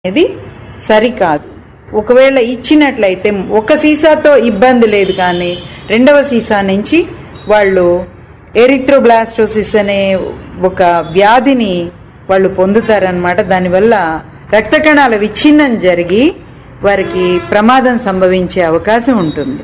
అనేది సరికాదు ఒకవేళ ఇచ్చినట్లయితే ఒక సీసాతో ఇబ్బంది లేదు కానీ రెండవ సీసా నుంచి వాళ్ళు ఎరిథ్రోబ్లాస్టోసిస్ అనే ఒక వ్యాధిని వాళ్ళు పొందుతారనమాట దానివల్ల రక్త కణాల విచ్ఛిన్నం జరిగి వారికి ప్రమాదం సంభవించే అవకాశం ఉంటుంది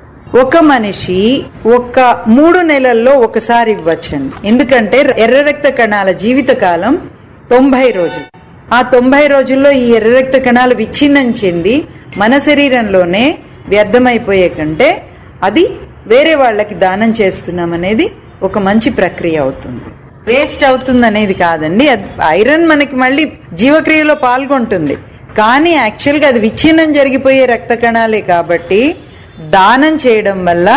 ఒక మనిషి ఒక మూడు నెలల్లో ఒకసారి ఇవ్వచ్చండి ఎందుకంటే ఎర్ర రక్త కణాల జీవితకాలం తొంభై రోజులు ఆ తొంభై రోజుల్లో ఈ ఎర్ర రక్త కణాలు విచ్ఛిన్నం చెంది మన శరీరంలోనే వ్యర్థమైపోయే కంటే అది వేరే వాళ్ళకి దానం చేస్తున్నాం అనేది ఒక మంచి ప్రక్రియ అవుతుంది వేస్ట్ అవుతుంది అనేది కాదండి అది ఐరన్ మనకి మళ్ళీ జీవక్రియలో పాల్గొంటుంది కానీ యాక్చువల్గా అది విచ్ఛిన్నం జరిగిపోయే రక్త కణాలే కాబట్టి దానం చేయడం వల్ల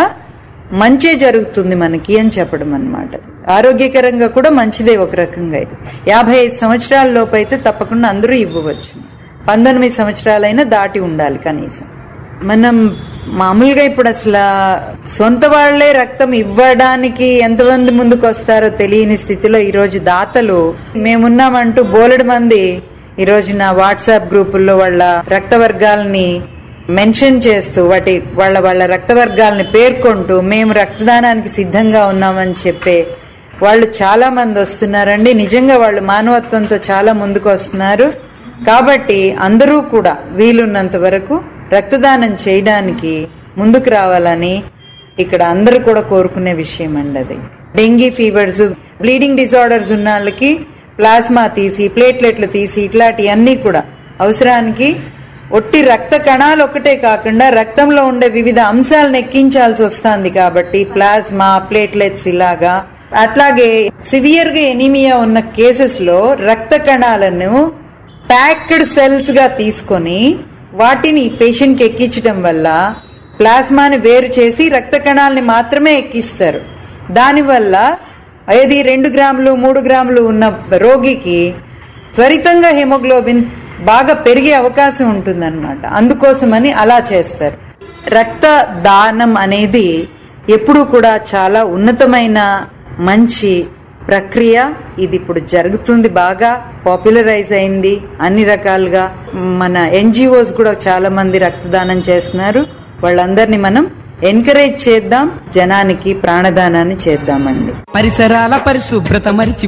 మంచే జరుగుతుంది మనకి అని చెప్పడం అన్నమాట ఆరోగ్యకరంగా కూడా మంచిదే ఒక రకంగా ఇది యాభై ఐదు సంవత్సరాల లోపు అయితే తప్పకుండా అందరూ ఇవ్వవచ్చు పంతొమ్మిది సంవత్సరాలైనా దాటి ఉండాలి కనీసం మనం మామూలుగా ఇప్పుడు అసలు సొంత వాళ్లే రక్తం ఇవ్వడానికి ఎంతమంది ముందుకు వస్తారో తెలియని స్థితిలో ఈరోజు దాతలు మేమున్నామంటూ బోలెడు మంది ఈ రోజు నా వాట్సాప్ గ్రూపుల్లో వాళ్ళ రక్త వర్గాల్ని మెన్షన్ చేస్తూ వాటి వాళ్ళ వాళ్ళ రక్త వర్గాల్ని పేర్కొంటూ మేము రక్తదానానికి సిద్ధంగా ఉన్నామని చెప్పే వాళ్ళు చాలా మంది వస్తున్నారండి నిజంగా వాళ్ళు మానవత్వంతో చాలా ముందుకు వస్తున్నారు కాబట్టి అందరూ కూడా వీలున్నంత వరకు రక్తదానం చేయడానికి ముందుకు రావాలని ఇక్కడ అందరూ కూడా కోరుకునే విషయం అండి అది డెంగీ ఫీవర్స్ బ్లీడింగ్ డిజార్డర్స్ ఉన్న వాళ్ళకి ప్లాస్మా తీసి ప్లేట్లెట్లు తీసి ఇట్లాంటివన్నీ కూడా అవసరానికి ఒట్టి రక్త కణాలు ఒకటే కాకుండా రక్తంలో ఉండే వివిధ అంశాలను ఎక్కించాల్సి వస్తుంది కాబట్టి ప్లాస్మా ప్లేట్లెట్స్ ఇలాగా అట్లాగే సివియర్ గా ఎనీమియా ఉన్న కేసెస్ లో రక్త కణాలను ప్యాక్డ్ సెల్స్ గా తీసుకొని వాటిని పేషెంట్ కి ఎక్కించడం వల్ల ప్లాస్మాని వేరు చేసి రక్త కణాలని మాత్రమే ఎక్కిస్తారు దానివల్ల ఏది రెండు గ్రాములు మూడు గ్రాములు ఉన్న రోగికి త్వరితంగా హెమోగ్లోబిన్ బాగా పెరిగే అవకాశం ఉంటుందన్నమాట అందుకోసమని అలా చేస్తారు రక్త దానం అనేది ఎప్పుడూ కూడా చాలా ఉన్నతమైన మంచి ప్రక్రియ ఇది ఇప్పుడు జరుగుతుంది బాగా పాపులరైజ్ అయింది అన్ని రకాలుగా మన ఎన్జిఓస్ కూడా చాలా మంది రక్తదానం చేస్తున్నారు వాళ్ళందరినీ మనం ఎంకరేజ్ చేద్దాం జనానికి ప్రాణదానాన్ని చేద్దామండి పరిసరాల పరిశుభ్రత మరిచి